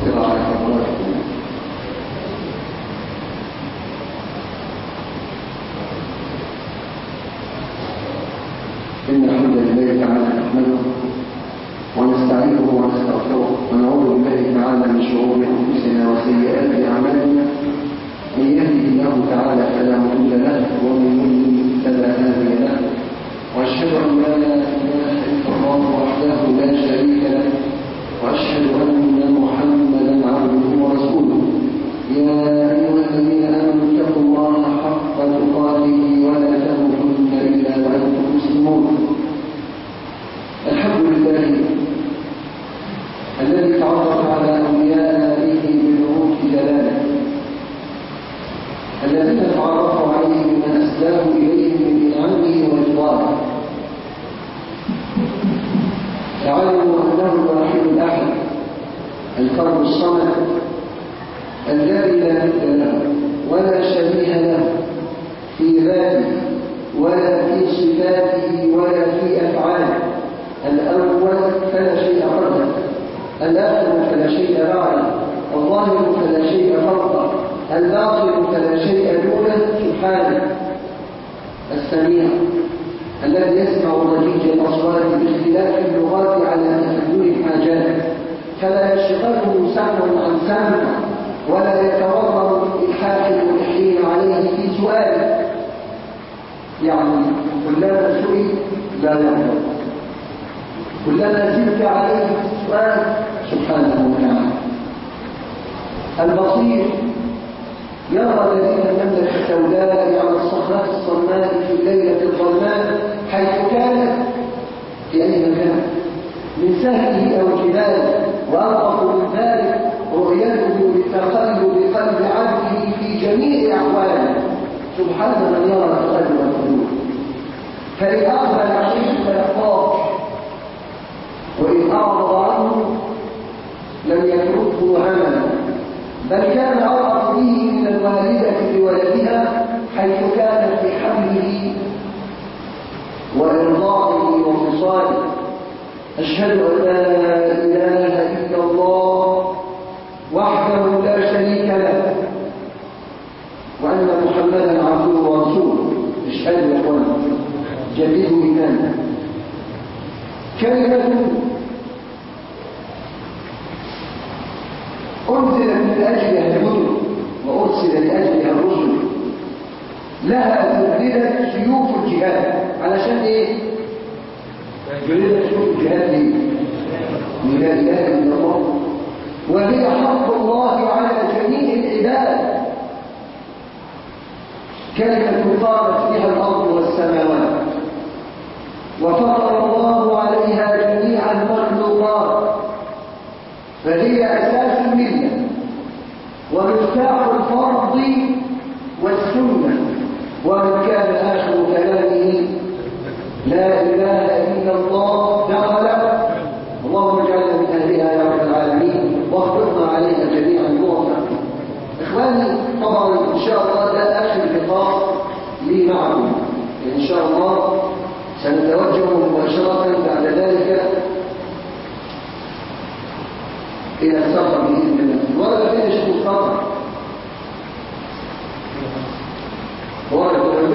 وتؤثر على حضراتكم إن الحمد لله تعالى نحمده ونستعينه ونستغفره ونعوذ بالله تعالى من شرور أنفسنا وسيئات أعمالنا من يهده الله تعالى فلا مضل له ومن يضلل فلا هادي له وأشهد أن لا إله إلا الله وحده لا شريك له وأشهد أن محمدا عبده ورسوله يا أيها الذين آمنوا اتقوا الله حق تقاته ولا تموتن إلا وأنتم مسلمون الحمد لله الذي تعرف على أوليائه بنعوت جلاله الذين تعرفوا عليه بما أسلاه إليهم من إنعامه ورضوانه فعلموا أنه الوحيد الأحد الفرد الصمد الذي لا مثل له ولا شبيه له في ذاته ولا في صفاته ولا في أفعاله الأول فلا شيء قبله الآخر فلا شيء بعده الظاهر فلا شيء فوقه الباطن فلا شيء دونه سبحانه السميع الذي يسمع ضجيج الأصوات باختلاف اللغات على تحدث الحاجات فلا يشغله سمع عن سمع ولا يتورط الحاكم الملحين عليه في سؤاله يعني كلما سئل لا يعلم كلما زدت عليه في السؤال سبحانه وتعالى البصير يرى الذين النملة السوداء على الصخرة الصماء في الليلة الظلماء حيث كانت في أي مكان من سهله أو جباله وألطف من ذلك رؤيته لتقلب قلب عبده في جميع أحواله سبحان من يرى القلب والقلوب فإن أقبل عليه فيحتاط وإن أعرض عنه لم يتركه هملا بل كان أرأف به من الوالدة بولدها حيث كانت في حمله وإرضاعه وفصاله أشهد أن لا إله إلا الله وحده لا شريك له وأن محمدا عبده ورسوله اشهدوا يا اخوانا جديدوا إيمانا كلمة أنزلت من أجلها الكتب وأرسل لأجلها الرسل لها جلدت سيوف الجهاد علشان إيه؟ جلدت سيوف الجهاد ليه؟ لا إله إلا الله وهي حق الله على جميع العباد كلمة قامت بها الأرض والسماوات وفطر الله عليها جميع المخلوقات فهي أساس الملة ومفتاح الفرض والسنة ومن كان آخر كلامه لا إله إلا الله دخل اللهم اجعلنا من أهلها يا رب العالمين واخبرنا عليها جميعا موفقا إخواني طبعا إن شاء الله ده آخر لقاء لي معكم إن شاء الله سنتوجه مباشرة بعد ذلك إلى السفر بإذن الله ولا فين شيء السفر هو يقول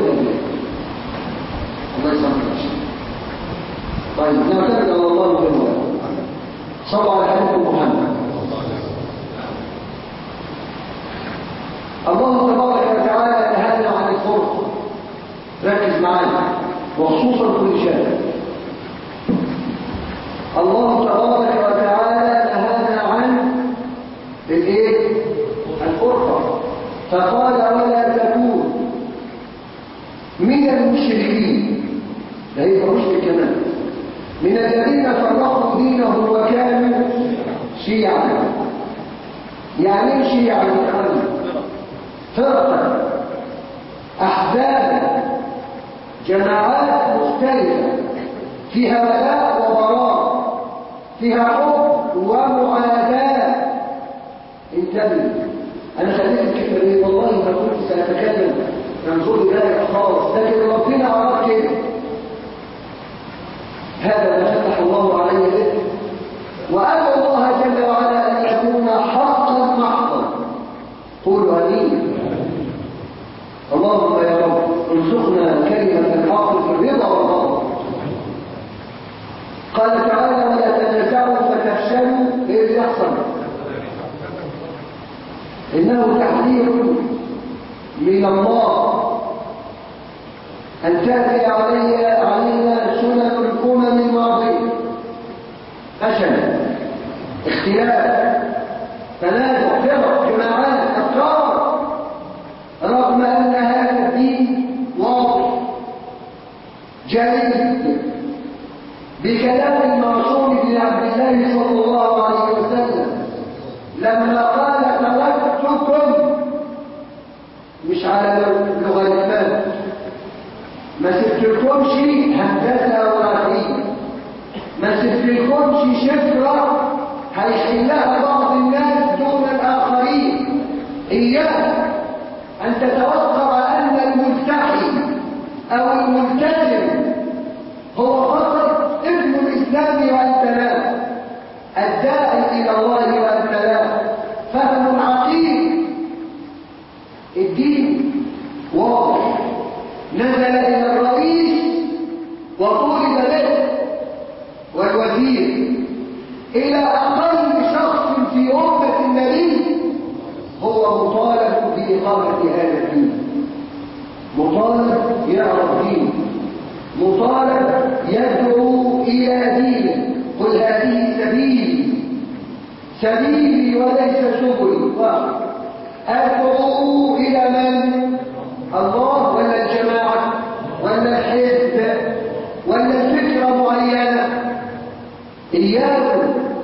الله يسامحك طيب نعتمد على الله بالله صلى على حبيبكم محمد الله تبارك وتعالى نهانا عن الفرق ركز معايا وخصوصا في الرجال الله تبارك وتعالى نهانا عن الايه الفرقه فقال ولا تكون من المشركين ده يبقى مشرك كمان من الذين فرقوا دينهم وكانوا شيعا يعني ايه شيعا يا فرقه احزاب جماعات مختلفه فيها ولاء وبراء فيها حب ومعاداه انتبه انا خليت الكلمه دي والله ما كنت ساتكلم منظور ذلك خالص لكن ربنا اراد كده هذا ما فتح الله علي به وأدعو الله جل وعلا أن يكون حق إنه تحذير من الله أن تأتي علي علينا سنن الأمم الماضية فشل اختلاف تنازع فرق جماعات أفكار رغم أن هذا الدين واضح جليل بكلام المعصوم بن عبد الله صلى الله عليه وسلم لما قال تركتكم مش على لغة الإمام ما سبتلكمش هندسة وعقيدة ما سبتلكمش شفرة هيحلها بعض الناس دون الآخرين إياك أن تتوقع أن الملتحي أو الملتزم هو فقط ابن الإسلام وأنت لا الداعي إلى الله وأنت لا فهم عقيم الدين واضح نزل إلى الرئيس وطولب له والوزير إلى أقل شخص في أمة النبي هو مطالب بإقامة هذا الدين مطالب يعرف دين مطالب يدعو إلى دينه قل هذه سبيلي سبيلي وليس سبلي أدعو إلى من؟ الله ولا الجماعة ولا الحزب ولا الفكرة معينة إياكم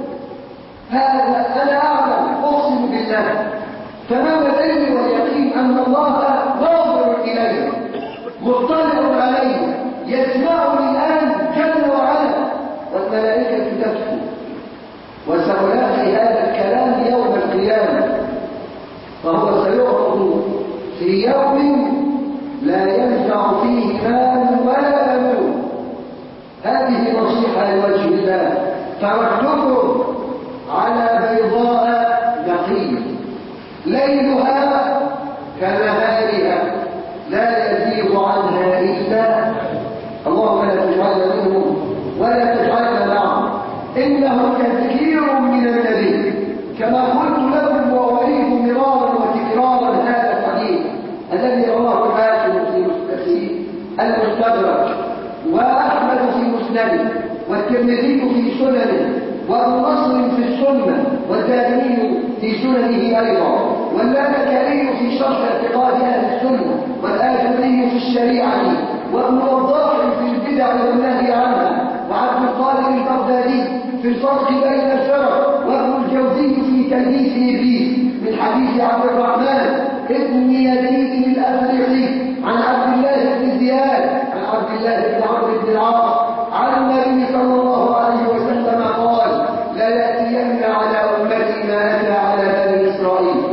هذا أنا أعلم أقسم بالله تمام العلم واليقين أن الله ناظر إلي مطلع علي يسمعني الآن جل وعلا والملائكة تبكي وسألاقي هذا الكلام يوم القيامة فهو سيعرض في يوم لا ينفع فيه مال ولا بنون هذه نصيحة لوجه الله تركتكم على بيضاء نقية ليلها كنهارها لا يزيغ عنها إلا اللهم لا تجعلنا منهم ولا تجعلنا معهم إنه تذكير من النبي كما قلت لكم وأريد مرارا وتكرارا هذا الحديث الذي رواه الحاكم في المستدرك وأحمد في مسنده والترمذي في سننه وأبو نصر في السنة والدارمي في سننه أيضا واللالكائي في شرح اعتقاد أهل السنة والآجري في الشريعة وابن وضاح في البدع والنهي عنها وعبد القادر البغدادي في الفرق بين الفرق وابن الجوزي في تلبيس إبليس من حديث عبد الرحمن ابن يزيد الأفريقي عن عبد الله بن زياد عن عبد الله بن عمرو بن العاص عن النبي صلى الله عليه وسلم قال لا يأتين على أمتي ما أتى على بني إسرائيل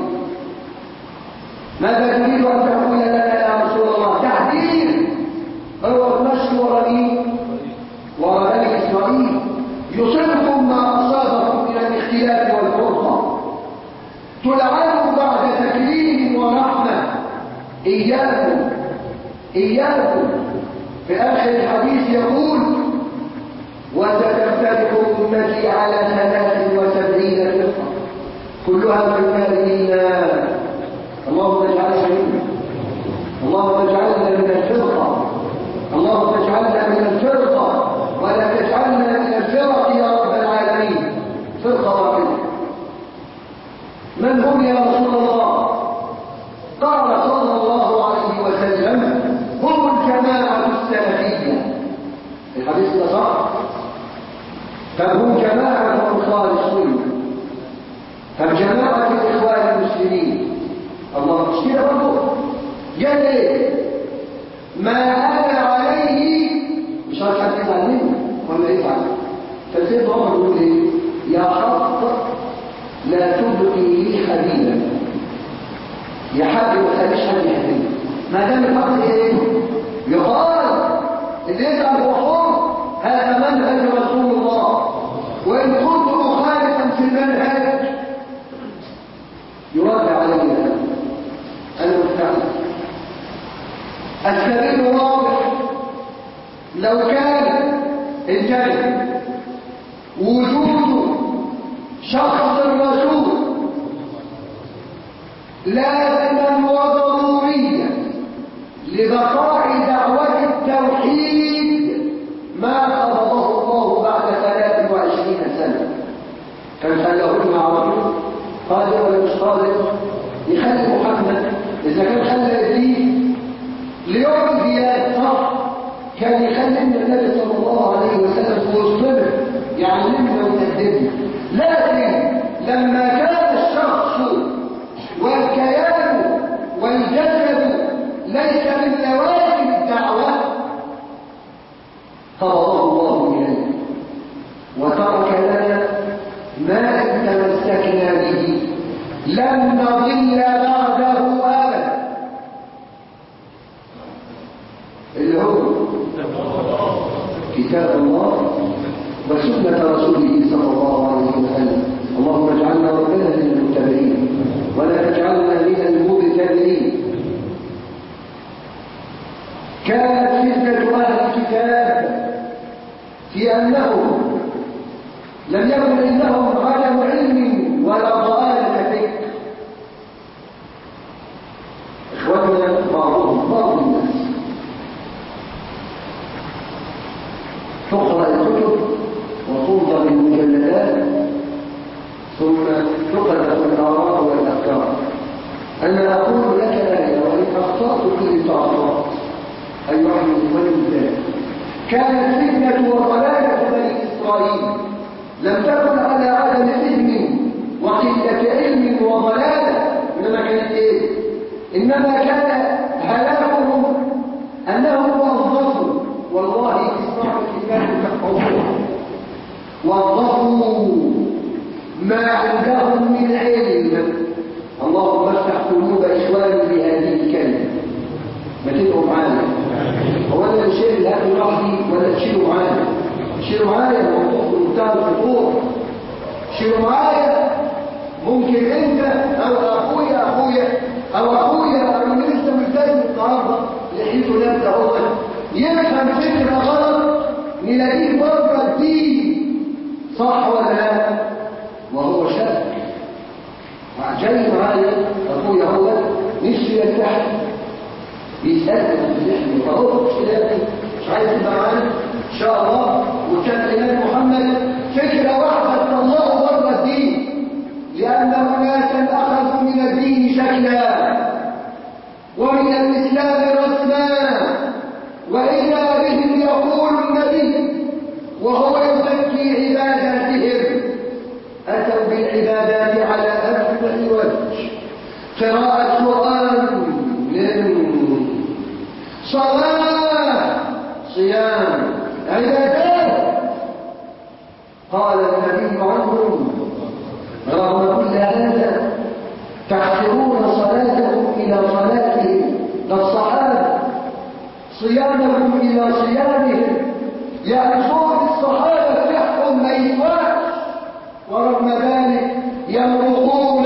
ماذا تريد أن تقول لنا يا رسول الله تحذير هو المشي وراء مين؟ وراء بني إسرائيل يصيبكم ما أصابكم من الاختلاف والفرقة تلعنوا بعد تكريم ورحمة إياكم إياكم في آخر الحديث يقول وستفترق أمتي على ثلاث وسبعين فرقة كلها في النار إلا اللهم اجعلنا منهم اللهم اجعلنا من الفرقة اللهم اجعلنا من الفرقة ولا تجعلنا من الفرق يا رب العالمين فرقة واحدة من هم يا رسول الله قال صلى الله عليه وسلم هم الجماعة السلفية الحديث ده صح فهم جماعة أنصار السنة فجماعة الإخوان المسلمين الله مش كده برضه جل ما أنا عليه مش عارف حد يزعل منه ولا يزعل فسيد عمر يقول ايه يا حق لا تبقي لي حبيبا يا حاج ما تخليش حد يحبني ما دام الحق ايه يقال اللي يزعل هو حر هذا منهج رسول الله وان كنت مخالفا في المنهج يرد علي المستعمل السبيل واضح لو كان انتبه وجود شخص الرسول لازما وضروريا لبقاء دعوة التوحيد ما قبضه الله بعد 23 سنة كان خلاه مع رجل قادر ولا مش قادر يخلي محمد إذا كان خلى الدين ليوم القيامة صح كان يخلي النبي صلى الله عليه وسلم في وسطنا يعلمنا ويهدمنا لكن لما كان الشخص والكيان والجسد ليس من لوازم الدعوة قبضه الله إليه وترك لنا ما إن تمسكنا به لن نضل بعده أبدا اللي هو كتاب الله وسنة رسوله صلى الله عليه وسلم اللهم اجعلنا ربنا من المتبعين ولا تجعلنا من المبتدئين كانت فتنة أهل الكتاب في أنهم لم يكن عندهم عدم علم ولا ضلالة فكر إخواننا بعضهم بعض الناس تقرأ الكتب وتنظر المجلدات ثم تقرأ الآراء والأفكار أنا أقول لك آية وإن أخطأت كل تعطات أيها المؤمنون كانت فتنة وضلالة بني إسرائيل لم تكن على عدم فهم وقلة علم وضلالة إنما كانت إيه؟ إنما كان هلاكهم أنهم وظفوا والله اسمعوا الكتاب تحفظوه وظفوا ما عندهم من علم اللهم افتح قلوب إخواني بهذه الكلمة ما تبقوا معانا هو انا اللي شايل الهم لوحدي ولا تشيلوا معايا تشيلوا معايا موضوع بمنتهى الخطوره تشيلوا معايا ممكن انت او اخويا اخويا او اخويا او اللي لسه ملتزم النهارده لحيته نبدا هو يفهم فكره غلط نلاقيه بره الدين صح ولا لا وهو شك جاي معايا اخويا هو نفسه يرتاح بيسألنا بنحن فهو مش لاقي مش عايز تبقى معانا ان شاء الله وكان الامام محمد فكره واحده تطلعه بره الدين لان اناسا اخذوا من الدين شكلا ومن الاسلام رسما واذا بهم يقول النبي وهو يزكي عباداتهم اتوا بالعبادات على اكمل وجه قراءه قران صلاة صيام عبادات قال النبي عنهم رغم كل هذا تحقرون صلاتهم إلى صلاتهم للصحابة صيامهم إلى صيامهم يعني صوت الصحابة تحكم ما ينفعش ورغم ذلك يمرقون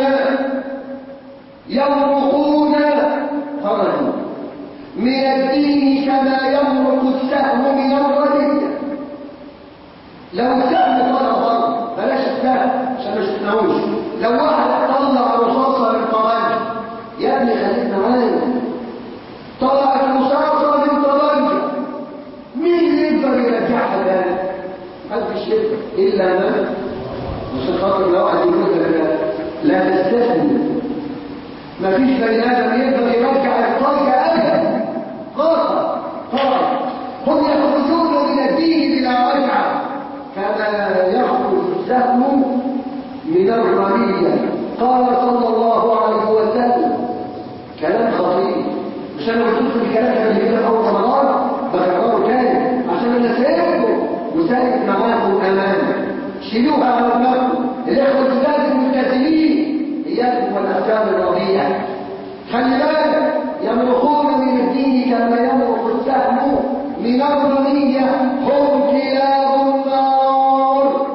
يمرقون خرجوا من الدين كما يمرق السهم من الرجل لو سهم طلع بره بلاش السهم عشان ما شفناهوش لو واحد طلع رصاصه من طبنجه يا ابني خليك معايا طلعت رصاصه من طبنجه مين اللي يقدر يرجعها ده؟ محدش يقدر الا من عشان خاطر لو واحد يقول لا لا تستثني مفيش بني ادم يقدر يرجع الطلقه ابدا خاصة طبعا هم يخرجون من الدين بلا رجعة كما يخرج السهم من الرمية قال صلى الله عليه وسلم كلام خطير مش انا قلت لكم الكلام ده اللي كده اول رمضان بكرره تاني عشان انا سايبكم وسايب معاكم امانه شيلوها على دماغكم الاخوه الجداد الملتزمين اياكم والافكار الرضيعه خلي بالك يمرقون من الدين كما يمرق السهم من الرمية هم كلاب النار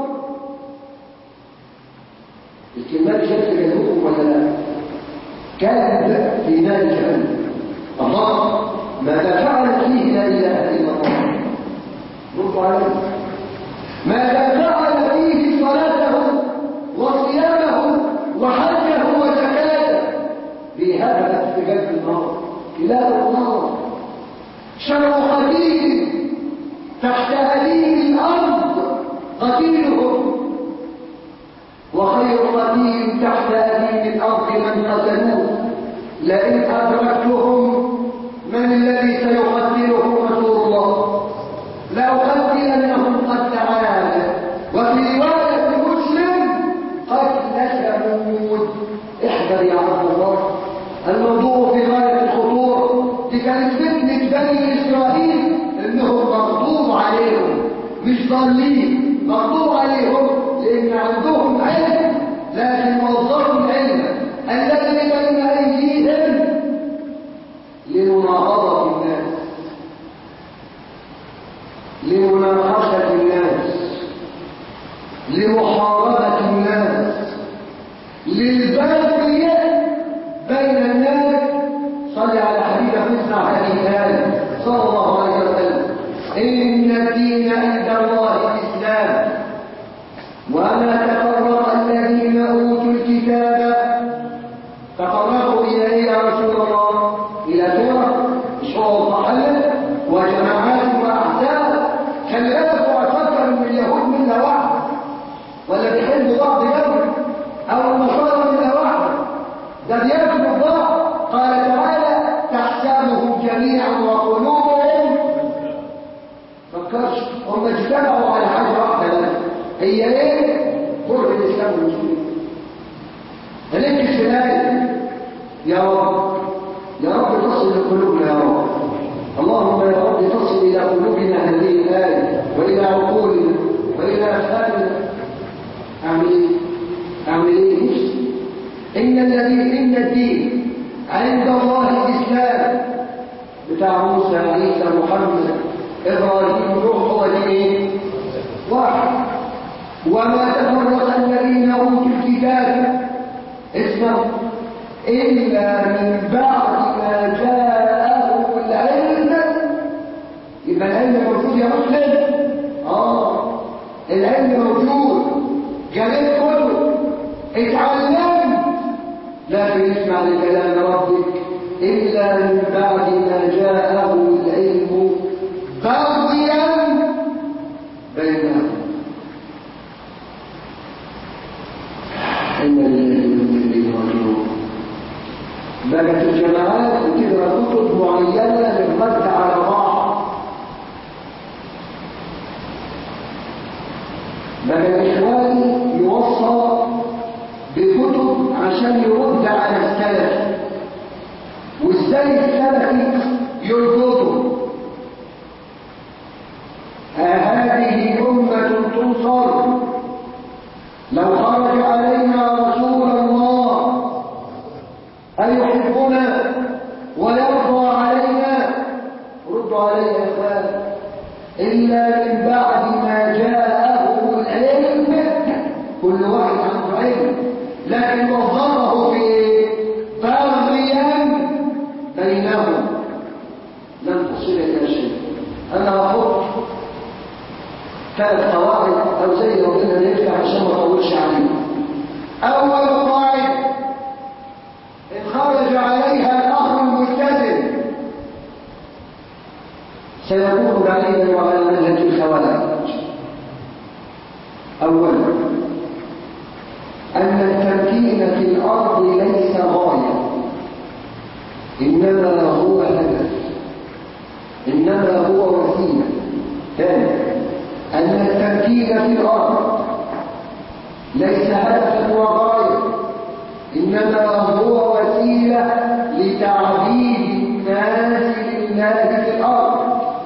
الكلمات جت جنوبهم ولا لا كانت في نار جهنم الله ماذا فعلت فيه لا اله الا الله ردوا عليه ماذا فعل فيه صلاته وصيامه وحجه وزكاته لئن أدركتهم من الذي سيقتلهم رسول الله لأقتلنهم قد تعالى وفي رواية مسلم قتل ثمود احذر يا عبد الله الموضوع في غاية الخطورة دي كانت فتنة بني إسرائيل إنهم مغضوب عليهم مش ضالين مغضوب عليهم لأن عندهم علم لكن وظفوا العلم الذي بين أيديهم لمناهضة الناس لمناقشة الناس لمحاربة الناس للبغي بين الناس صلى على حبيبك اسمع هذه الآية صلى الله عليه وسلم إن الدين عند الله الإسلام وما تفرق الذين أوتوا الكتاب تفرقوا إلى إيه يا رسول الله إلى سورة شعوب محلة وجماعات وأحزاب خلي بالك وأفكر إن اليهود منا واحدة ولا بيحبوا بعض قوي أو النصارى منا واحدة ده بياكلوا بعض قال تعالى تحسبهم جميعا وقلوبهم فكرش هم اجتمعوا على حاجة واحدة بس هي ايه؟ كره الإسلام والمسلمين هنكش في الآية يا رب يا رب تصل لقلوبنا يا رب اللهم يا رب تصل إلى قلوبنا هذه الآية وإلى عقولنا وإلى أفهامنا أعمل إيه؟ أعمل إيه؟ نفسي إن الذي إن الدين عند الله الإسلام بتاع موسى عيسى محمد إبراهيم روح هو دين إيه؟ واحد وما تفرق الذين أوتوا الكتاب اسمعوا إلا من بعد ما جاءهم العلم يبقى العلم موجود يا مسلم آه العلم موجود جريت كله اتعلمت لكن اسمع لكلام ربك إلا من بعد ما جاءهم العلم بغيا بينهم إن لله راجعون بقت الجماعات بتقرا كتب معينه للرد على بعض بقى الاخوان يوصى بكتب عشان يرد على السلف وازاي السلف يرفضه هذه أمة تنصر لو خرج علينا رسول الله أيحبنا ويرضى علينا ردوا علينا يا اخوان إلا من بعد ما جاءهم العلم كل واحد عنده علم لكن وظفه في بغيا بينهم لن تصل إلى شيء أنا أخذ ثلاث قواعد أو زي ربنا نفتح عشان ما أطولش عليه أول قاعدة إن خرج عليها الأخ الملتزم سيكون بعيدا وعلى منهج الخوارج أولا أن التمكين في الأرض ليس غاية إنما هو هدف إنما هو وسيلة ثانيا أن التمكين في الأرض ليس هدفا وغاية إنما هو وسيلة لتعبيد الناس لله في الأرض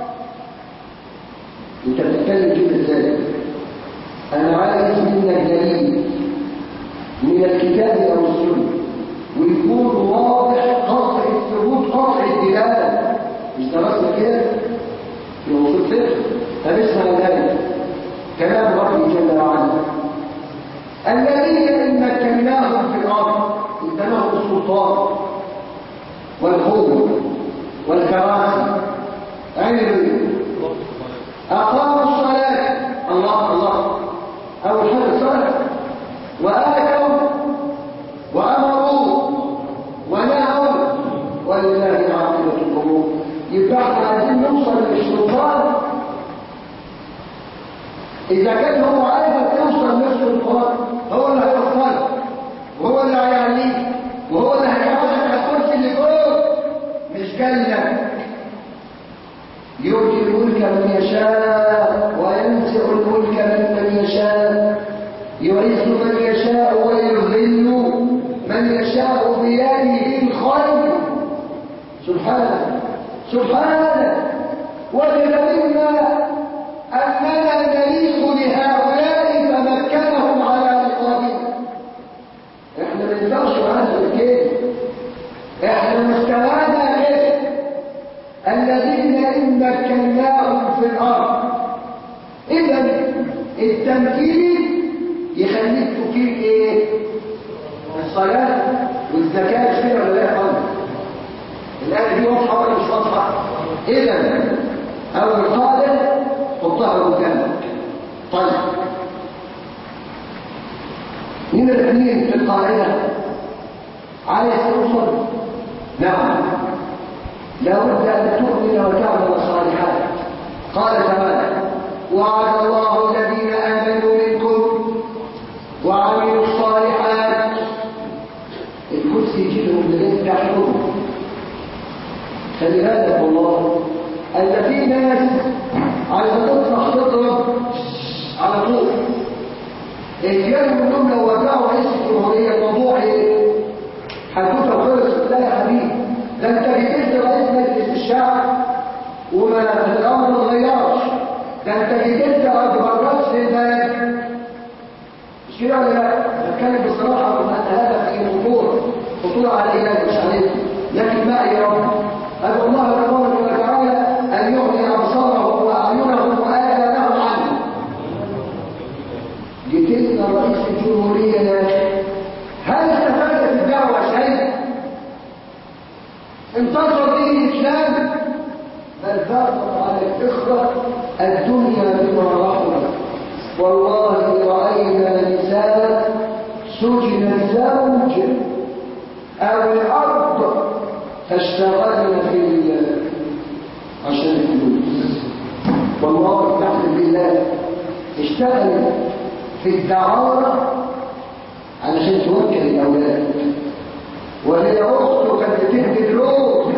أنت بتتكلم كده إزاي؟ أنا عايز منك دليل من الكتاب أو السنة ويكون واضح قطع الثبوت قطع الدلالة مش درسنا كده؟ في وصول فقه طب اسمع الآية كلام ربي جل وعلا الذين إن مكناهم في الأرض ادناهم السلطان والقوة والكراسي علموا أقاموا الصلاة الله الله أول حاجة الصلاة وآتوا وأمروا ونهوا ولله عاقبة الأمور يبقى احنا عايزين نوصل للسلطان إذا كان هو عايزك توصل للسلطان هو اللي هيوصلك وهو اللي هيعليك وهو اللي هيقعدك على الكرسي اللي يشاء وينزع الملك ممن يشاء يعز من يشاء ويذل من يشاء بيده الخير سبحانه سبحانه وجد منا أننا نليق لهؤلاء فمكنهم على رقابنا احنا ما نقدرش نعمل كده احنا مستوانا كده الذين إن مكناهم في الأرض إذا التمكين يخليك تقيم إيه؟ الصلاة والزكاة مش كده ولا لا يا خالد؟ الآية دي واضحة ولا مش واضحة؟ إذا أول قاعدة حطها قدامك طيب من الاثنين في القاعدة عايز توصل نعم لابد أن تؤمن وتعمل صالحات قال تعالى وعد الله الذين آمنوا منكم وعملوا الصالحات الكرسي يجيبهم لغاية تحتهم خلي بالك والله أن في ناس عايزة تطرح تضرب على طول الرجال منهم لو وزعوا رئيس الجمهورية الموضوع ايه؟ حدوته وخلص لا يا حبيبي ده انت جبت رئيس مجلس الشعب وما الامر ما اتغيرش ده انت جبت اكبر راس في البلد مش كده ولا لا؟ بتكلم بصراحه وان هذا في خطوره خطوره على العلاج مش عليكم لكن ما يا رب ادعو الله تبارك وتعالى ان يغني ابصارهم واعينهم واذانهم عنه جبت رئيس الجمهوريه يا اخي هل استفادت الدعوه شيء؟ انتصر به الإسلام بل فاقت على الإخرة الدنيا بما رحمت والله رأينا نساء سجن الزوج أو الأرض فاشتغلنا في عشان الفلوس والله تحت بالله اشتغل في الدعارة علشان توكل الأولاد وهي أخته كانت بتهدي الروح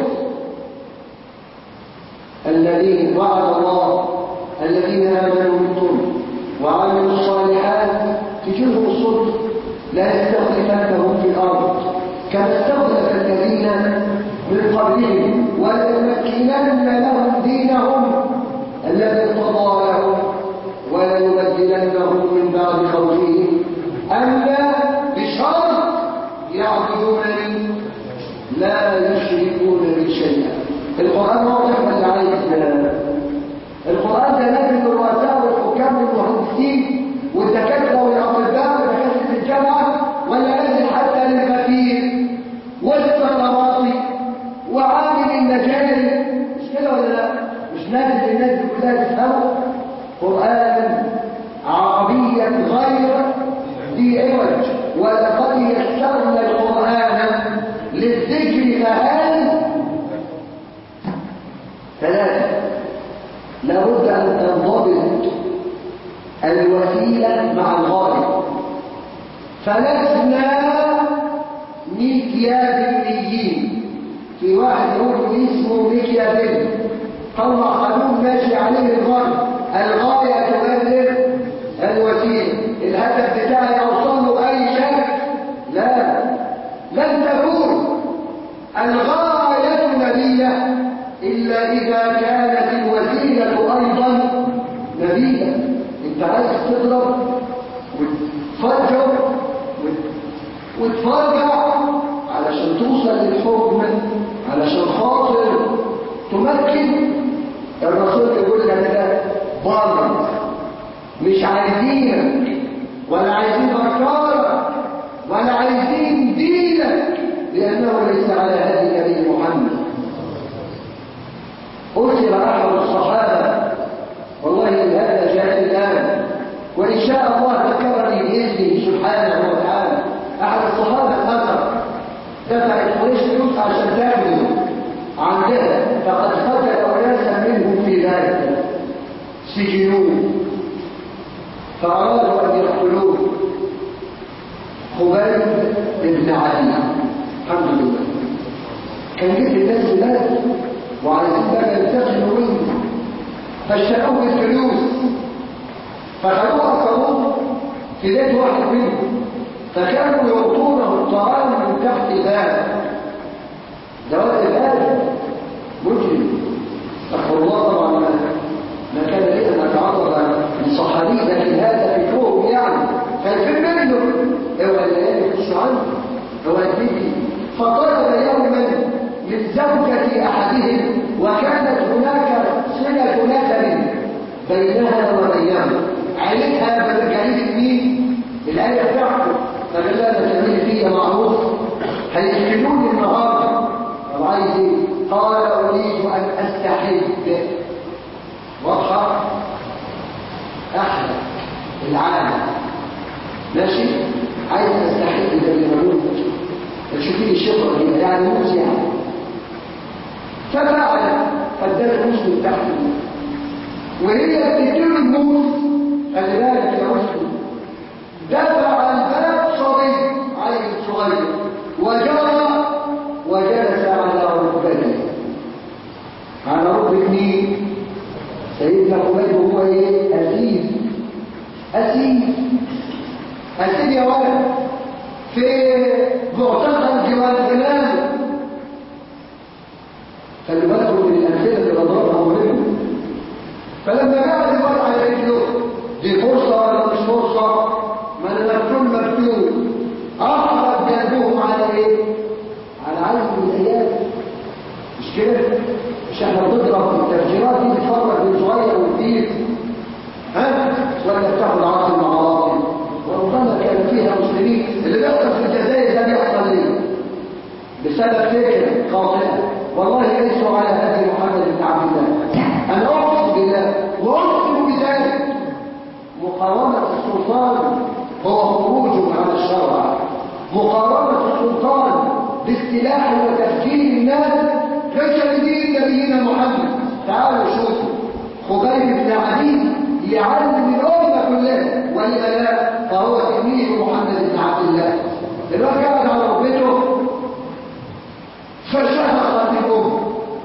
الذين وعد الله الذين آمنوا منكم وعملوا الصالحات تجيهم الصدق لا يستخلفنهم في الأرض كما استخلف الذين من قبلهم وليمكنن لهم دينهم الذي ارتضى لهم وليبدلنهم من بعد خوفهم أما بشرط يعبدونني لا يشركون بي شيئا القرآن واضح ولا عايز القرآن ده نجد الرؤساء والحكام والمهندسين والدكاترة والأطباء ودكاترة الجامعة ولا نازل حتى للغفير والصلواتي وعامل المجاري مش كده ولا لا؟ مش نازل للناس دي كلها تفهمه قرآنا عربيا غير ذي عوج ولقد يسرنا القرآن للذكر فهل ثلاثة لابد أن تنضبط الوسيلة مع الغاية فلسنا ميكيافيليين في واحد يقول اسمه ميكيافيلي طلع قانون ماشي عليه الغاية الغاية تبرر الوسيلة الهدف بتاعي أوصل له أي شكل لا لن تكون الغاية نبية إلا إذا كانت الوسيلة أيضا نبية أنت عايز تضرب وتفجر وتفرجع علشان توصل للحكم علشان خاطر تمكن الرسول يقول لك ده بره مش عايزينك ولا عايزين أفكارك ولا عايزين دينك لأنه ليس على هدي نبي محمد أرسل أحد الصحابة والله هذا جاء الآن وإن شاء الله ذكرني بإذنه سبحانه وتعالى أحد الصحابة الأثر دفعت قريش فلوس عشان تحمل عندها فقد قتل أناسا منهم في ذلك سجنوه فأرادوا أن يقتلوه خبيب بن علي الحمد لله كان جد الناس بلاد وعايزين بقى ينتقلوا منه فاشتروه بالفلوس فخلوه أكروه في بيت واحد منهم فكانوا يعطونه الطعام من تحت الباب ده وقت الباب مجرم استغفر الله طبعا ما ما كان لي ان اتعرض لصحابي لكن هذا فكرهم يعني فالفيلم منه هو الليالي يخش عنه هو الذكر فطلب يوما من زوجة احدهم وكانت هناك صلة نسب بينها وبينه عيلتها بالجليل مين؟ الآية بتاعته فقال لها انا تعملي فيا معروف هيقتلوني النهارده طب عايز ايه؟ قال اريد ان استحب واضحه احلى العالم ماشي عايز استحب ده اللي موجود تشوفي الشفره هنا يعني موس يعني ففعل فاداله موس من تحت وهي بتديله الموس خلي بالك يا مسلم دفع الباب صبي عيل صغير وجرى وجلس على ركبته على ركبه مين سيدنا خبيب هو ايه اسير اسير اسير يا ولد في معتقل جوال غلال خلي بالكم من الامثله اللي بضربها مهمه فلما قعد الوضع على رجله دي فرصه ولا مش فرصه ما انا مكتوب مكتوب احرق قلبهم على ايه على عزم الايام مش كده مش احنا بنضرب التفجيرات دي بتفرق بين صغير وكبير ها ولا بتاخد عاصم مع عاصم وربما كان فيها مسلمين اللي بيحصل في الجزائر ده بيحصل ليه بسبب فكره خاطئه والله ليسوا على هدي محمد بن عبد الله انا اقسم بالله واقسم بذلك مقاومه السلطان هو خروج عن الشرع مقاومه السلطان باستلاح وتفكير الناس ليس لدين نبينا محمد تعالوا شوفوا خبيب بن عدي يعلم الامه كلها ولما لا فهو تلميذ محمد بن عبد الله دلوقتي قاعد على ركبته فشهقت الام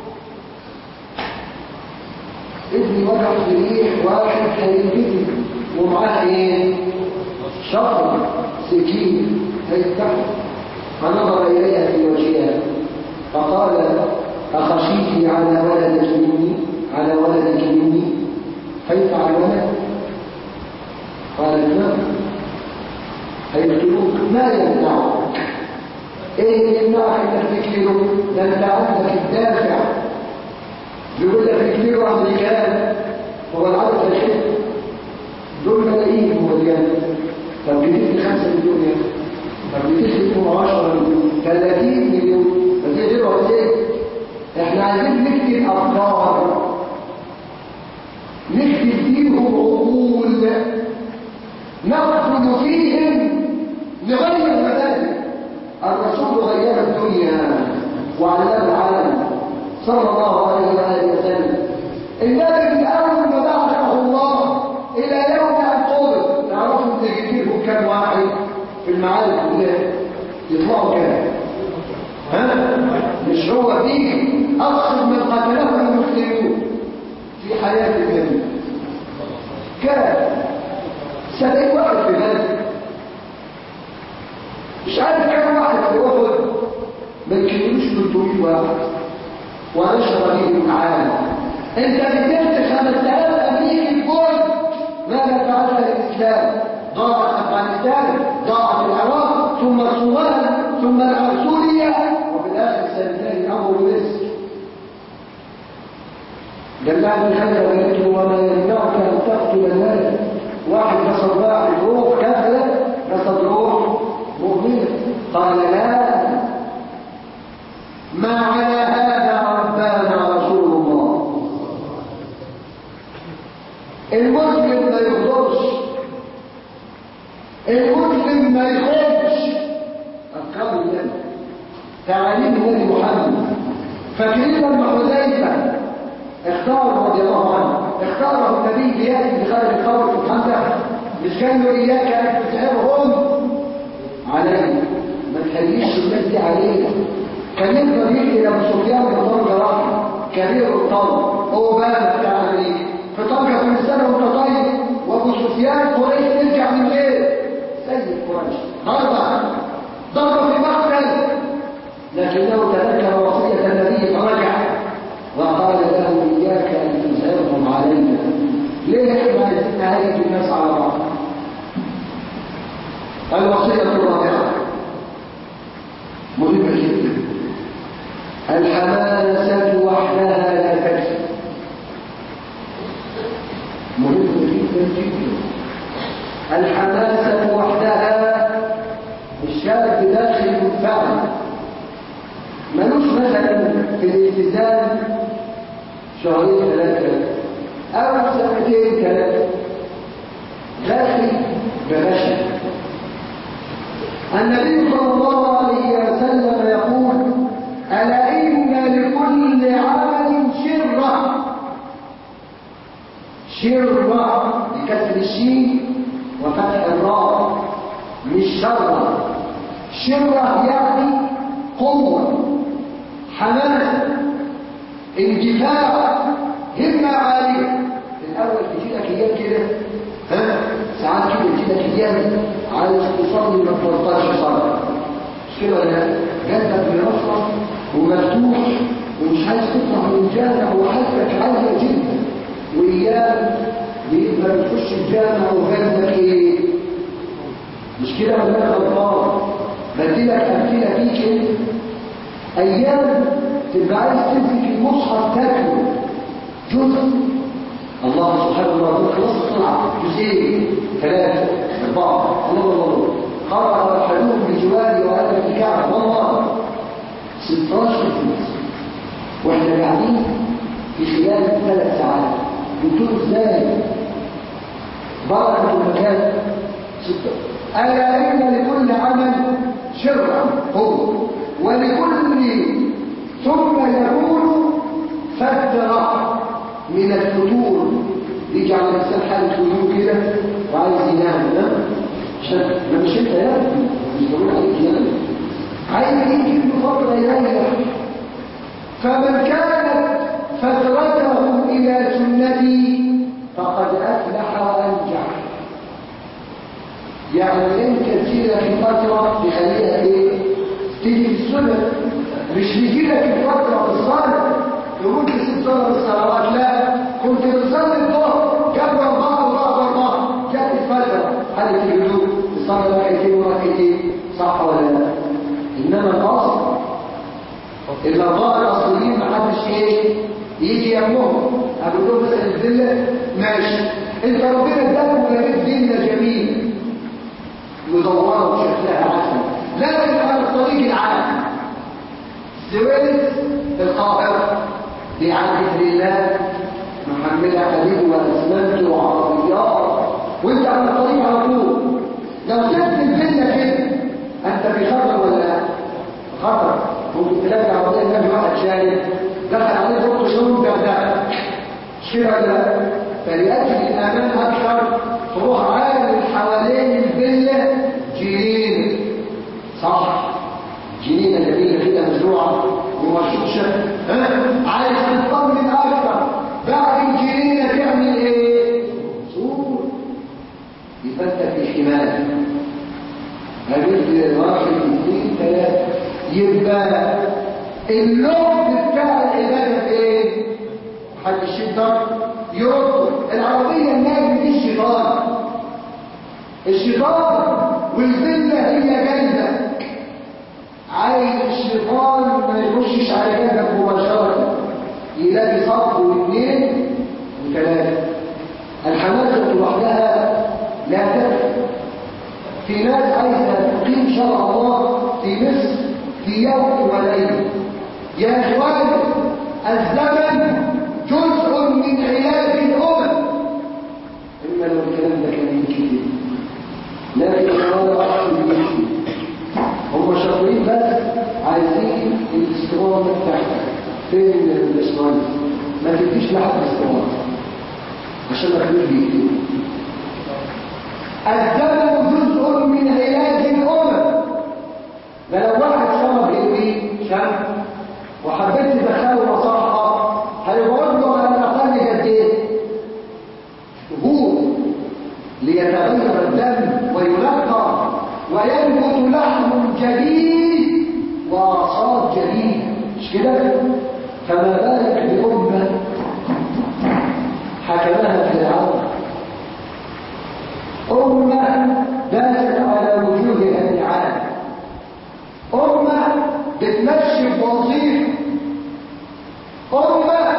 ابني وقع في ريح واحد هينجزم ومعاه ايه شفر سكين هيفتح فنظر اليها في وجهها فقال اخشيت على ولدك مني على ولدك مني هيفعل ولد قالت نعم هيقتلوك ما يمنعك ايه يمنعك انك تكفره ده انت عندك الدافع بيقول لك يكفروا امريكان هو العدد الخير دول ملايين هو الجنة طب جديد خمسة مليون يعني طب جديد اسمه 10 مليون 30 مليون بس غير وزير احنا عايزين نكتب افكار نكتب فيهم عقول نقتل فيهم نغير مبادئ الرسول غير الدنيا وعلم العالم صلى الله عليه وآله وسلم النبي من أول ما بعثه الله إلى يوم أن قبض تعرفوا أنت جديرهم كم واحد في المعارك كلها يطلعوا كام ها مش هو دي أكثر من قتله المسلمون في حياة النبي كام سبعين واحد في ذلك مش عارف كم واحد في أحد ما يكلموش 300 واحد ونشر به العالم انت قدمت 5000 امريكي الجول ماذا فعلت الاسلام ضاعت افغانستان ضاعت العراق ثم الصومال ثم سوريا وفي الاخر سنتين امر مصر جمعت خلق بيته وما يمنعك ان تقتل الناس واحد كسر واحد روح كافره كسر روح مؤمنه قال لا ما على هذا ربنا رسول الله المسلم ما يغضبش المسلم ما يخبش أفكار النبي تعاليم النبي محمد فاكرين لما حذيفة اختاره رضي الله عنه اختاره النبي ليأتي بخارج الخبر في الحمزة مش قال له إياك أن تسعرهم علي ما تخليش الناس دي علينا كان يقدر يجي الى ابو سفيان بن طلق راح كبير الطلق هو بقى بتاع ايه قريش ضربة ضربة في مقتل لكنه تذكر وصية النبي فرجع وقال له إياك أن تزهرهم علينا ليه احنا عايزين نهاية الناس على بعض الوصية الرابعة مهمة جدا الحماسة وحدها لا تكفي مهمة جدا جدا الحماسة وحدها الشاب داخل منفعل ملوش مثلا في الالتزام شهرين ثلاثة أو سنتين ثلاثة داخل بغشة النبي صلى الله عليه وسلم يقول ألا إن لكل عمل شرة شرة بكسر الشين وفتح الراء مش شرة شرة يعني قوة حماس اندفاع همة عالية الأول تجيلك أيام كده ها ساعات كده تجيلك أيام عايز تصلي ما تبطلش صلاة مش كده ولا جنبك مرفرف ومفتوح ومش عايز تطلع من الجامع وحالتك عالية جدا وإيام بيبقى بتخش الجامع وغيرك ايه مش كده ولا لا غلطان بديلك امثله فيك انت ايام تبقى عايز تمسك المصحف تاكله جزء الله سبحانه وتعالى خلاص طلع جزئين ثلاثه اربعه الله الله الله قرأ احدهم بجواري وانا في الكعبه والله 16 جزء واحنا قاعدين في خلال ثلاث ساعات قلت له ازاي بركه المكان ستة ألا إن لكل عمل شرعا هو ولكل ثم يكون فترة من الفتور يجعل الإنسان حالة هدوء كده وعايز ينام ها؟ عشان ما مش انت يا مش بقول عليك ينام عايز يجي فترة يريح فمن كانت فترته إلى سنتي فقد أفلح وأنجح يعني انت تجيلك الفترة تخليها ايه تيجي في السنة مش بيجيلك الفترة في الصلاة يقول لك ست صلاة الصلوات لا كنت بتصلي الظهر جنب أربعة وبعد أربعة جت الفترة حالة الهدوء تصلي ركعتين وركعتين صح ولا لا؟ إنما الأصل الأربعة الأصليين محدش إيه يجي يمهم أقول لهم مثلا الفيلا ماشي أنت ربنا اداك ولقيت فيلا جميل مدورة وشكلها عسل لكن على الطريق العام سويس القاهرة بعهد الله محملة حديد وأسمنت وعربيات وانت على الطريق على طول لو سبت الفيلا كده انت في خطر ولا لا؟ خطر ممكن تلاقي عربية النبي واحد شايل دخل عليه ضغط شروط بغداد مش كده ولا لا؟ فلأجل الأمان أكثر تروح عامل حوالين الفيلا جنينة صح جنينة جميلة كده مزروعة ومرشوشة ها عايز تطمن أكثر بعد الجنينة تعمل إيه؟ سور يبقى أنت في حماية قابلت واحد اثنين ثلاثة يبقى اللب بتاع العبادة في ايه؟ حد الشيطان يرد العربية الناجم دي الشيطان الشيطان والذلة هي جايزة عايز الشيطان ما يخشش على جنبك مباشرة يلاقي صف واثنين وثلاثة الحماسة لوحدها لا تكفي في ناس عايزة تقيم شرع الله في مصر في يوم وليلة يا إخواني الزمن جزء من علاج الأمم إما لو الكلام ده كان كتير لكن هذا أحسن بيحكي هم شاطرين بس عايزين الاستمرار بتاعتك فين الاسماعيل ما تديش لحد الاستمرار عشان ما تخليش بيكتب الزمن جزء من علاج الأمم ده لو واحد شرب هيروين شرب وحبيت تدخله مصحة هيقعد له على الأقل قد إيه؟ شهور ليتغير الدم وينقى وينبت لحم جديد وأعصاب جديدة مش كده؟ فما بالك بأمة حكمها فرعون أمة داست على وجوهها النعام أمة بتمشي بوظيفة أمة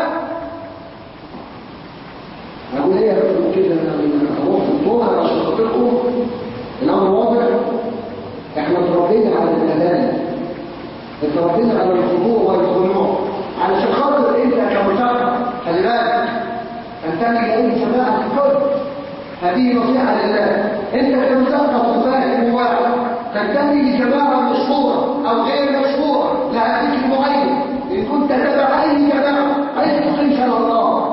أقول إيه أقول كده أنا أروح في الطوبة عشان خاطركم الأمر واضح إحنا اتربينا على الأذان اتربينا على الخضوع والخنوع علشان خاطر أنت كمتابع خلي بالك تنتمي لأي جماعة الكل هذه نصيحة لله أنت كمثقف فاهم وواعي تنتمي لجماعة مشهورة أو غير مشهورة لها ذكر معين إن كنت تبع أي جماعة عايز تقيم شرع الله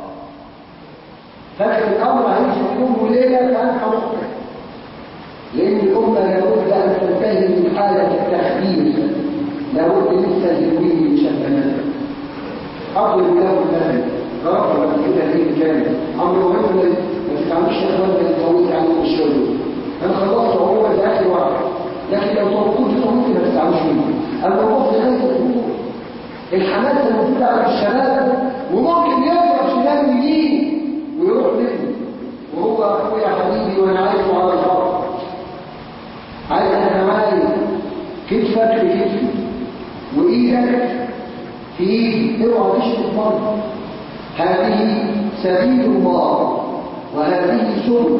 فاكر الأمر عايز يوم وليلة فأنت مخطئ لأن الأمة لابد أن تنتهي من حالة التخدير لابد من تزويد مشبهات أضرب له المثل رفض كده ليه كامل أمر مهم ما تتعملش يا اخوان اللي تطولت عليهم الشغل انا خلصت هو ده اخر واحد لكن لو طولت طولت ما تتعملش منه اما الوقت لغايه الدخول الحماس الموجوده عند الشباب وممكن يضرب شمال يمين ويروح منه وهو اخويا حبيبي وانا عايزه على الارض عايز انا معايا كتفك في كتفي وايدك في ايدي اوعى تشرب مره هذه سبيل الله وهذه سنة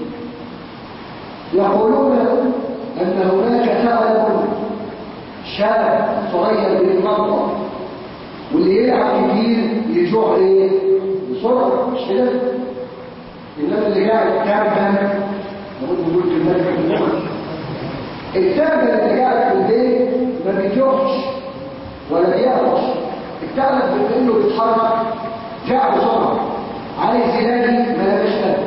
يقولون أن هناك ثعلب شاب صغير بالمرضى واللي يلعب كتير يجوع ايه؟ بسرعة مش كده؟ إنما اللي قاعد تعبان نقول نقول كلمات في المخ التعبان اللي قاعد في البيت ما بيجوعش ولا بيعطش الثعلب بما انه بيتحرك جاع بسرعة عايز يلاقي ملابس أكل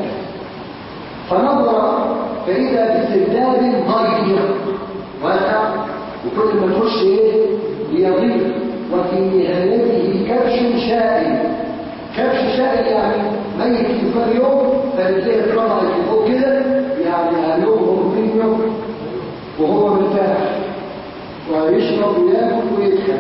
فنظر فإذا باستبداد ضيق واسع وكل ما تخش ايه ليضيق وفي نهايته كبش شائل كبش شائل يعني ميت في يوم فرجليه اترفعت لفوق كده يعني يوم من يوم وهو مرتاح ويشرب وياكل ويدخل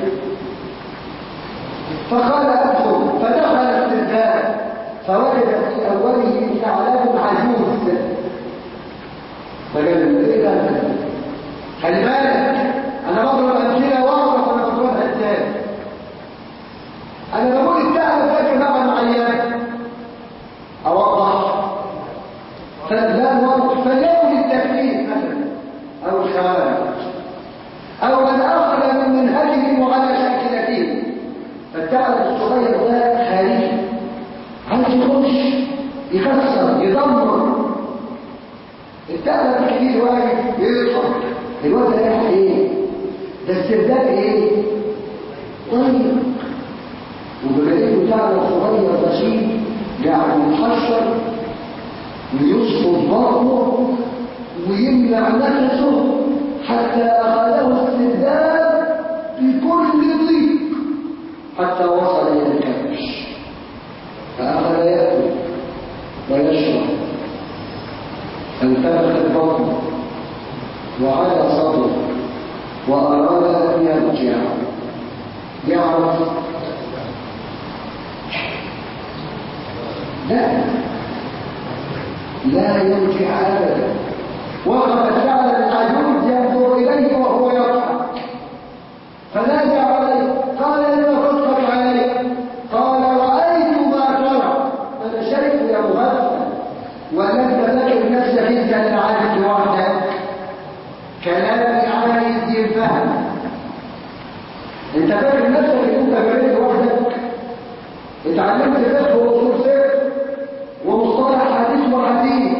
فقال ادخل فدخل استبداد فوجد في أوله ثعلب عجوز فقال ايه ده خلي بالك انا بضرب امثله واعرف انا بضربها ازاي انا بقول الثعلب ده جماعه معينه اوضح فلا نوضح فليكن التكليف مثلا او الخوارج او من اخذ من منهجهم على شاكلتهم فالثعلب الصغير ده خارجي عايز يخش يكسر يدمر الثعلب الكبير واقف يضحك الواد ده رايح ايه ده استبدال ايه طيب وبلاقيه ثعلب صغير رشيد قاعد يتحشر ويسقط بطنه ويمنع نفسه حتى اخذه استبدال بكل ضيق حتى وصل الى الكبش فأخذ يأكل ويشرب فانتبهت بطنه وعلى صدره وأراد أن يرجع يعرف لا لا يرجع أبدا وقد فعل العجوز ينظر إليه وهو يضحك فنادى عليه قال لما تضحك علي قال رأيت ما ترى أنا شايف يا مغفل ولم تذكر نفسك انت اللي عايز لوحدك كلامي عايز يفهم انت فاكر نفسك ان انت بقيت لوحدك اتعلمت فقه واصول فقه ومصطلح حديث وحديث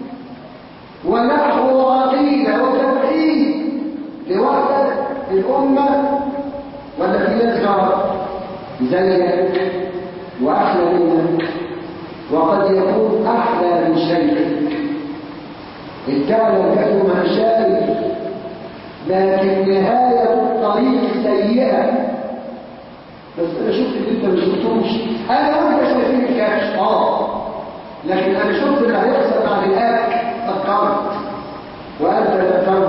ونحو وعقيده وتوحيد لوحدك الامه ولا في ناس غلط زيك واحلى منك وقد يكون احلى من شيخك الدعوه كانوا مشايخ لكن نهايه الطريق سيئه بس انا شفت اللي انت ما شفتوش انا وانت شايفين الكاش اه لكن انا شفت اللي هيحصل بعد الاكل فكرت وانت ذكرت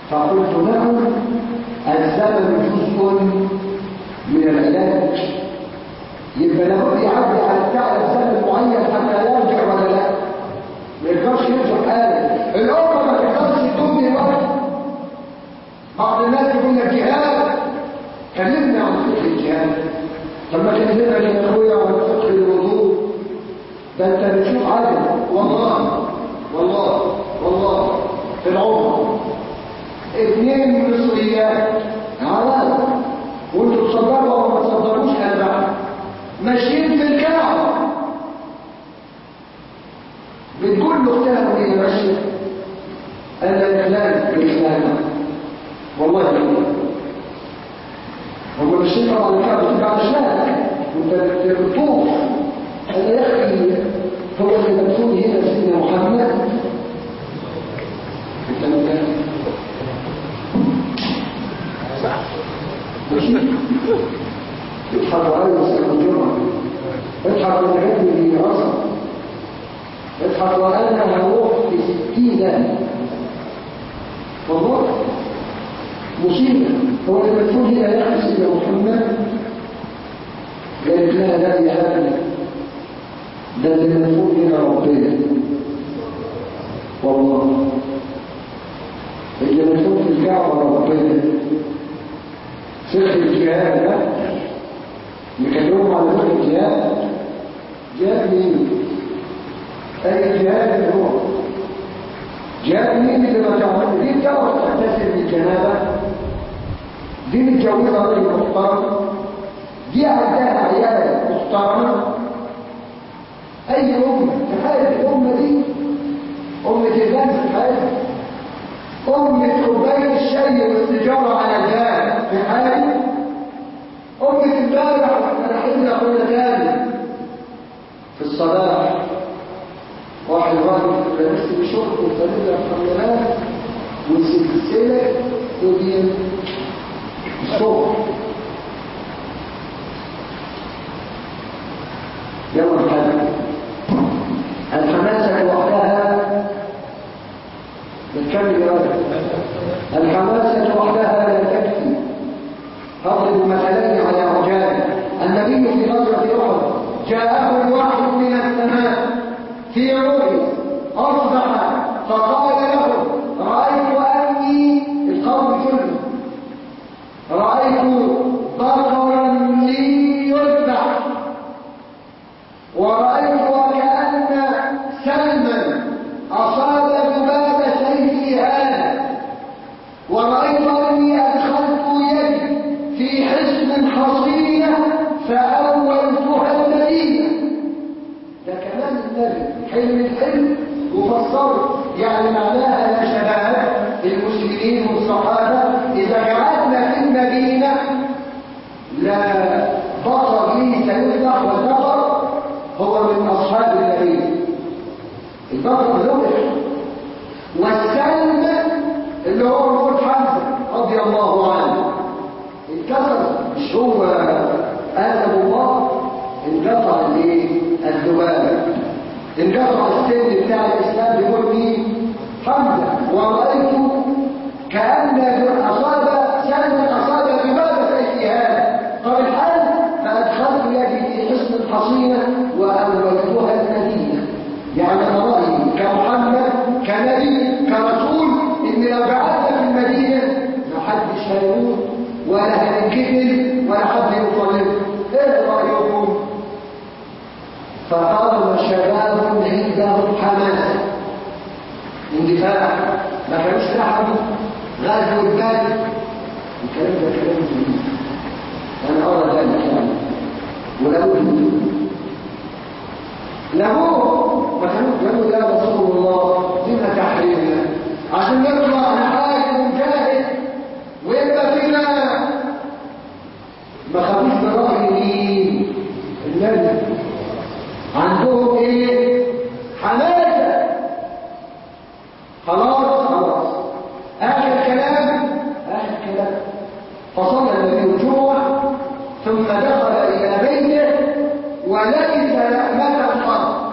فقلت لهم الزمن جزء من العلاج يبقى لابد يعدي على التعب زمن معين حتى يرجع ولا لا ما يقدرش يرجع حالا الامه ما تقدرش تبني وقت بعض الناس يقول لك جهاد كلمنا عن فقه الجهاد لما كلمنا يا اخويا عن فقه الوضوء ده انت بتشوف عدد والله والله والله في العمر اثنين مصريات عوام وانتوا تصدروا او ما تصدروش اربعه ماشيين في الكعبه بتقول له اختها وهي ماشيه انا اخلال بالاسلام والله يقول هم ماشيين طبعا الكعبه تبقى عشانك وانت بتطوف انا يا اخي هو اللي مدفون هنا سيدنا محمد انت مكان ماشي اضحك وعلي وسأل الجمعة اضحك وتعد لي عصر اضحك وأنا هروح في ستين والله مصيبة هو لما تكون هنا يحدث إلى محمد قالت لها لا يا هبني ده اللي مدفون هنا ربنا والله اللي مدفون في الكعبة ربنا فقه الجهاد ده نكلمهم على فقه الجهاد جهاد مين؟ أي جهاد اللي هو جهاد مين اللي ما تعمل دي تعرف تحتسب بالجنابة دي متجوزة راجل محترم دي عندها عيال محترمة أي أمة تخيل الأمة دي أمة الناس في حياتها أمة كوباية الشاي والسجارة على الجاه في حالي أمة امبارح واحنا رايحين قلنا تاني في الصباح واحد راجل لابس بشرط وفانيلا حمالات وسلسلة ودين الصبح يوم الحد الحماسة وحدها نتكلم يا رجل الحماسة وحدها لا تكفي أضرب مثلين على رجال النبي في غزوة أحد جاءه الوحي من السماء في رؤيا أصبح فقال له رأيت أني القوم كله رأيت بقرا لي يذبح ورأيت وكأن سلما أصاب ذباب سيفي هذا ورأيت أني أدخلت يدي في حصن حصينة فأولتها المدينة ده كلام النبي حلم الحلم وفسره يعني معناها يا شباب المسلمين والصحابة إذا جعلنا في المدينة لا بقر لي سيذبح والبقر هو من أصحاب النبي البقر ذبح والسلم اللي هو موت حمزة رضي الله عنه انكسر مش هو آدم الله انقطع الايه الذبابة انقطع السن بتاع الإسلام بيقول مين حمزة ورأيت كأن أصاب سلم أصاب ذبابة في هذا طب الحال فأدخلت يدي في حصن حصينة وأولتها المدينة يعني أنا رأيي كمحمد كنبي كرسول إن لو قعدنا في المدينة محدش هيموت ولا هننكفل ولا حد يطالب ايه رأيكم فقام شباب عندهم حماسة اندفاع ما كانوش لحموا غزو البلد الكلام ده كلام جديد انا ارى ذلك يعني ولو لابوه ما كانوا قالوا يا رسول الله لما تحرمنا عشان نطلع نحارب ونجاهد ويبقى فينا ما خافوش برأي مين النبي عندهم ايه حماسة خلاص خلاص اخر كلام اخر كلام فصلى النبي الجمعة ثم دخل الى بيته ولبس لأمة الحرب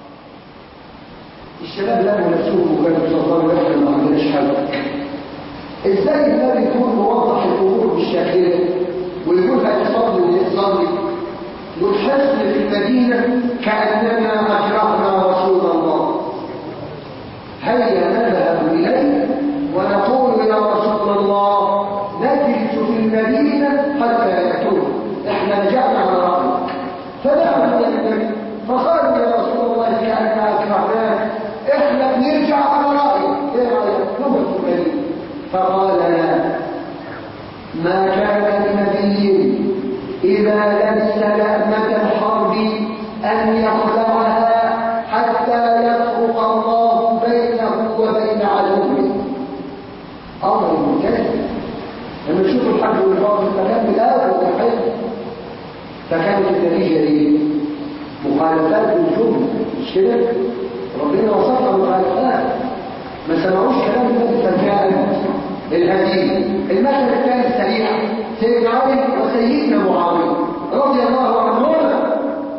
الشباب لقوا نفسهم وقالوا صلى الله عليه وسلم ما عندناش حل ازاي النبي يكون موضح الامور بالشكل ده ويقول هتصلي وتصلي وتحسن في المدينه كاننا اكرهنا رسول الله هيا نذهب اليه ونقول يا رسول الله نجلس في المدينه حتى ياتون احنا رجعنا على رايك فذهبوا الى النبي فقالوا يا رسول الله كاننا اكرهناك احنا بنرجع على رايك ايه رايك نبت في المدينه فقال لا ما كان لنبي إذا لبس لأمة الحرب أن يخلعها حتى يفرق الله بينه وبين عدوه أمر منتهي لما تشوف الحرب والفرق فكان بالآب وكحل فكانت النتيجة إيه؟ مخالفات بالجملة مش كده؟ ربنا وصفها مخالفات ما سمعوش كلام النبي فكان الهزيمة المثل الثاني السريع سيدنا علي وسيدنا معاوية رضي الله عنهما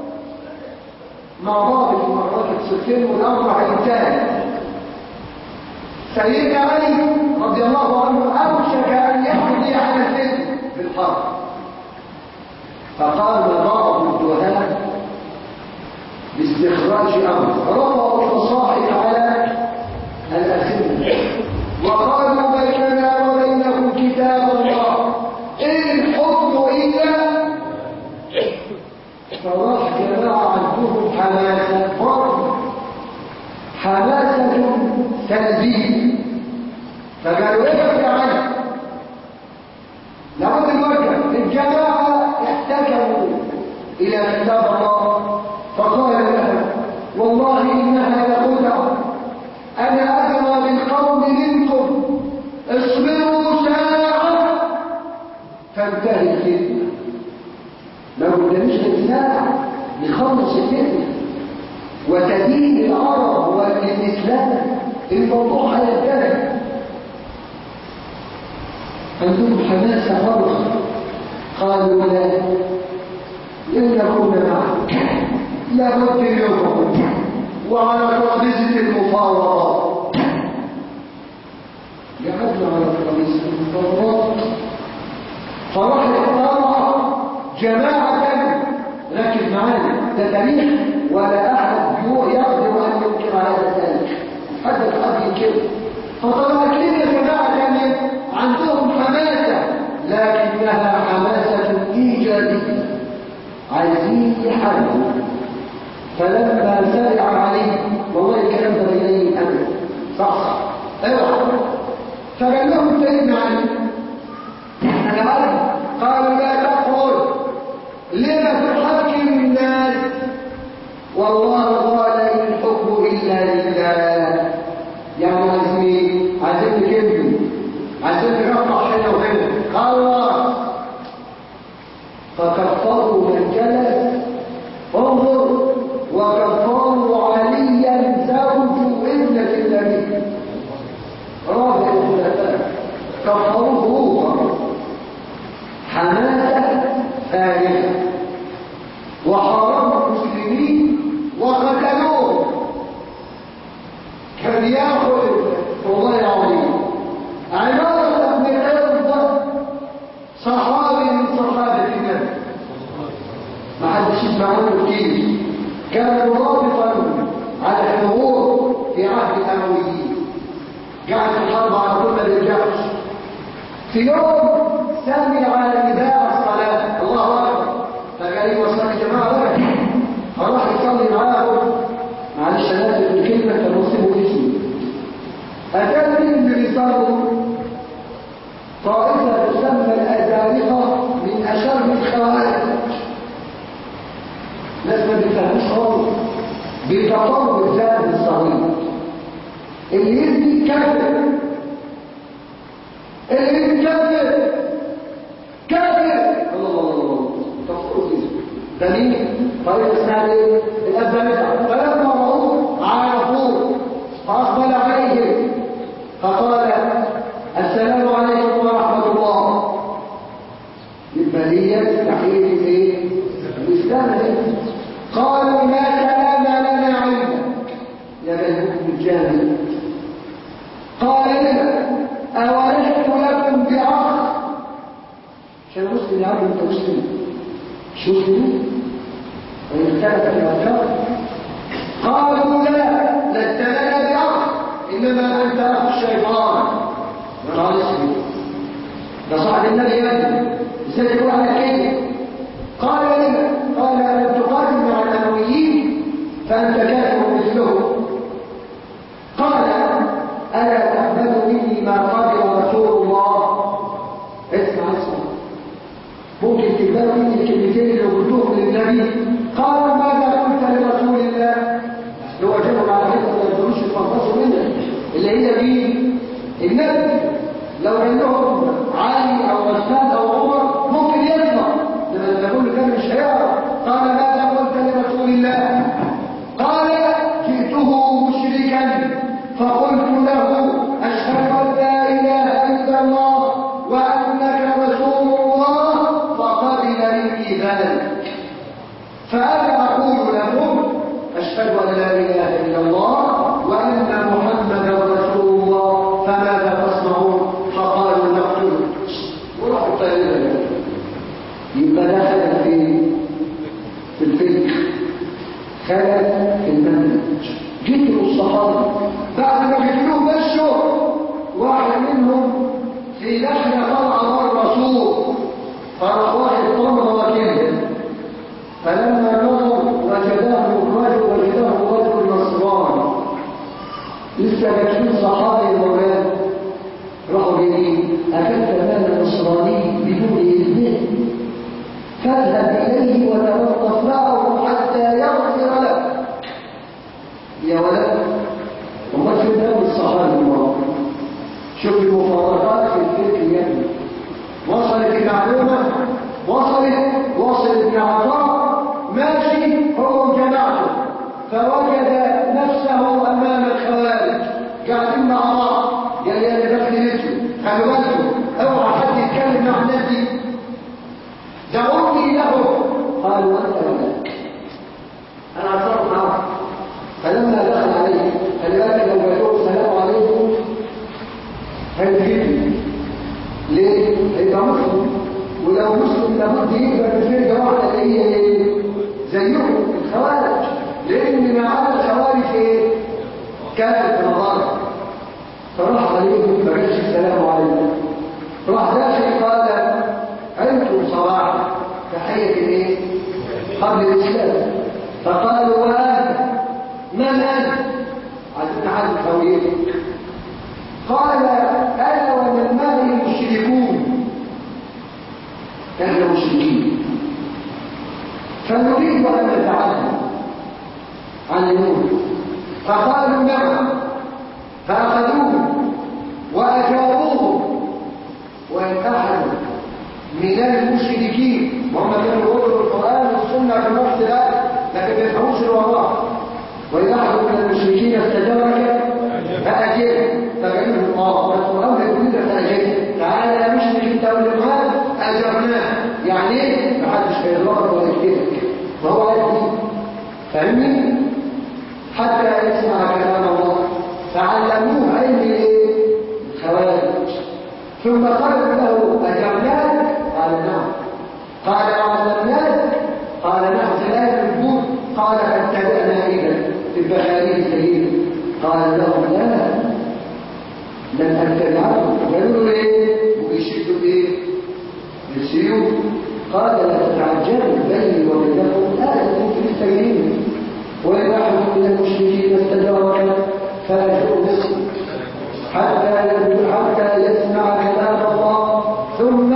مع بعض في معركة سفين والأمر هينتهي سيدنا علي رضي الله عنه أوشك أن يقضي على الفتن في الحرب فقال بعض الجهال باستخراج أمر رفعوا المصاحف على الأسنة وقالوا بيننا وبينهم كتاب الله إن الحكم إلا فراح جماعة عندهم حماسة فرض حماسة تنزيل فقالوا ايه يا علي لابد نوجه الجماعة احتكموا إلى كتاب الله فقال لها والله إنها لخدعة أنا أدرى بالقوم منكم اصبروا ساعة فانتهي الفتنة ما قدامش غير ساعة نخلص الفتنة وتدين العرب والإسلام الموضوع هينتهي عندهم حماسة فرصة قالوا لا لن نكون معك لابد اليوم وعلى ترابيزة المفاوضات قعدنا على ترابيزة المفاوضات فراحت طلع جماعة ركز معانا ده تاريخ ولا أحد يقدر أن ينكر هذا التاريخ حد حد ينكره فطلعت لنا جماعة تانية عندهم حماسة لكنها حماسة إيجابية عايزين يحاربوا فلما سرع عليه والله الكلام ده بيني أنا صح صح اوعى فقال لهم سيدنا علي انا عارف قالوا لا تقول لما تحكم الناس والله قال ان الحكم الا لله يعني عايزين عايزين نكمل عايزين نرفع هنا وهنا قال الله فكفروا من جلس انظر وكفروا عليا زوج ابنة النبي رابع الخلفاء كفروه روحا حماسة ثانية وحاربوا المسلمين وقتلوه كان ياخذ والله العظيم عمارة بن عرض صحابي من صحابة النبي ما حدش يسمع عنه كتير كان مرابطا على الحضور في عهد الامويين قاعد في الحرب على كل ما بيرجعش في يوم سمع نداء الصلاه الله اكبر فقال لي وصلي جماعه بقى فراح يصلي معاهم معلش انا اسف الكلمه كان نصيبه اسمي اتاني اللي بيصلوا طائفه تسمى الازارقه من اشر الخوارج ناس ما بيفهموش خالص بيتطور الذات الصغير اللي يدي كافر اللي يدي كافر كافر الله الله الله تفكروا فيه ده مين؟ طريقة اسمها ايه؟ الأزمة فلما رأوه عرفوه فأقبل عليهم فقال السلام عليكم ورحمة الله يبقى دي تحقيق الايه؟ الإسلام ايه؟ قالوا لا كلام لنا عندك يا الحكم الجاهل قال لنا أولست لكم مسلم يا عم انت مسلم شو مسلم وإن اختلفت الأفكار قالوا لا لست لنا بأخ إنما أنت أخ الشيطان قال اسمه ده صاحب النبي يا ابني ازاي تقول على كده قال لما قال ألم تقاتل مع الأمويين فأنت كافر مثله قال ألا تقبل مني ما قبل رسول الله اسمع اسمع ممكن تقبل مني الكلمتين اللي قلتهم للنبي قال ماذا قلت لرسول الله لو أجابوا على حته ما يقدروش يتفرصوا منك اللي هي مين النبي لو قال لهم علي او عثمان او عمر ممكن يسمع لما يقول كان مش هيعرف قال ماذا قلت لرسول الله قال جئته مشركا فقلت له اشهد ان لا اله الا الله وانك رسول الله فقبل مني ذلك فانا اقول لهم اشهد ان لا اله الا الله وان محمدا رسول الله فماذا تصنعون فقالوا نقتله وراحوا طيبا يبقى دخل في في الفكر خلل في المنهج جدوا الصحابه بعد ما جدلوه مشوا واحد منهم في دخل طلع مع الرسول فراح واحد طمر وكده فلما نظر وجداه الرجل وجداه رجل نصراني لسه كاتبين صحابي المولاد راحوا جايين اكلت مال النصراني بدون اذنه فاذهب اليه وتلطف معه حتى يغفر لك يا ولد وما في دم الصحابي المولاد شوف المفارقات في الفكر يا ابني وصلت المعلومه وصلت وصل ابن عطاء ماشي هو وجماعته فوجد نفسه امام الخوارج قاعدين مع بعض قال يا اللي دخل نفسه خلوا بالكم اوعى حد يتكلم مع الناس دي دعوني له قالوا انت ولك انا اعترف معه فلما دخل عليه خلي بالك لو قالوا السلام عليكم هيجيبني ليه؟ هيبقى مسلم ولو مسلم لابد يقبل بفرقه واحده اللي هي ايه؟ زيهم الخوارج لان ما عدا الخوارج ايه؟ كانت نظاره فراح عليهم ما قالش السلام عليكم راح داخل قال انتم صراحه تحيه الايه؟ قبل الاسلام فقالوا وانت من انت؟ عايزين نعرف هويتك قال انا ومن معي مشركون احنا مشركين فنريد ان نتعلم عن النور فقالوا نعم فاخذوه واجابوه وان احد من المشركين وهم كانوا يقولوا القران والسنه في نفس الوقت لكن ما يفهموش الوراء واذا احد من المشركين استجارك فاجره فقالوا الله والقران يقول لك فاجره تعالى يا مشرك انت واللي معاك اجرناه يعني ايه محدش هيضربك ولا يكتبك فهو عايز فاهمني حتى يسمع كلام الله فعلموه علم الايه الخوارج ثم قالوا له اجرناك قال نعم قال اعظمناك قال نعم ثلاث الجود قال فاتبعنا اذا في البخاري سيدنا قال لهم لا لن اتبعكم قالوا له ايه ويشدوا ايه السيوف قال لا تتعجلوا بيني وبينكم آية في السبيل وإن أحد من المشركين استجارك فأجره حتى حتى يسمع كلام الله ثم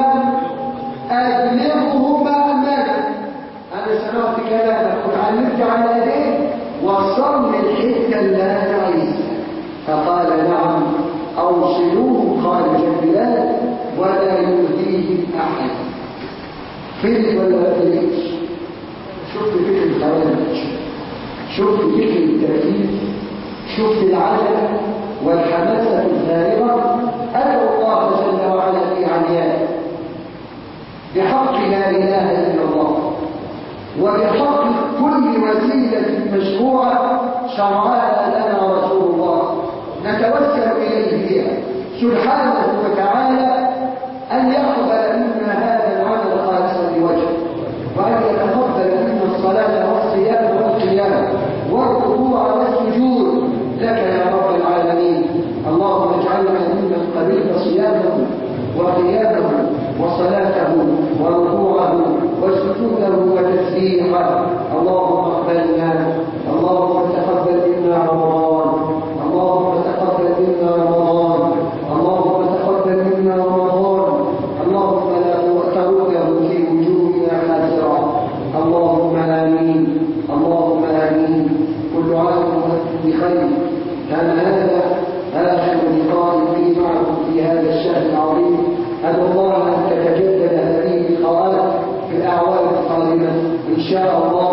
أبلغه مأمنا أنا سمعت كلامك وتعلمت على يديه وصلني الحتة اللي أنا عايزها فقال نعم أوصلوه قال جبلان ولا يؤذيهم أحد فين ولا ما فيش شفت فكر الخوارج شفت فكر التأكيد شفت العجلة والحماسة الزائرة أدعو الله جل وعلا في عليائه بحق لا إله إلا الله وبحق كل وسيلة مشروعة شرعها لنا رسول الله نتوسل إليه بها سبحانه وتعالى أن يقبل منا هذا العمل وقيامه وصلاته وركوعه وسجوده وتسبيحه اللهم اقبلنا اللهم تقبل منا رمضان اللهم تقبل منا رمضان اللهم تقبل منا رمضان اللهم لا ترده في وجوهنا حاسرا اللهم امين اللهم امين كل عام وانتم بخير كان هذا اخر لقاء لي معكم في هذا الشهر العظيم ادعو الله ان تتجدد هذه اللقاءات في الاعوام القادمه ان شاء الله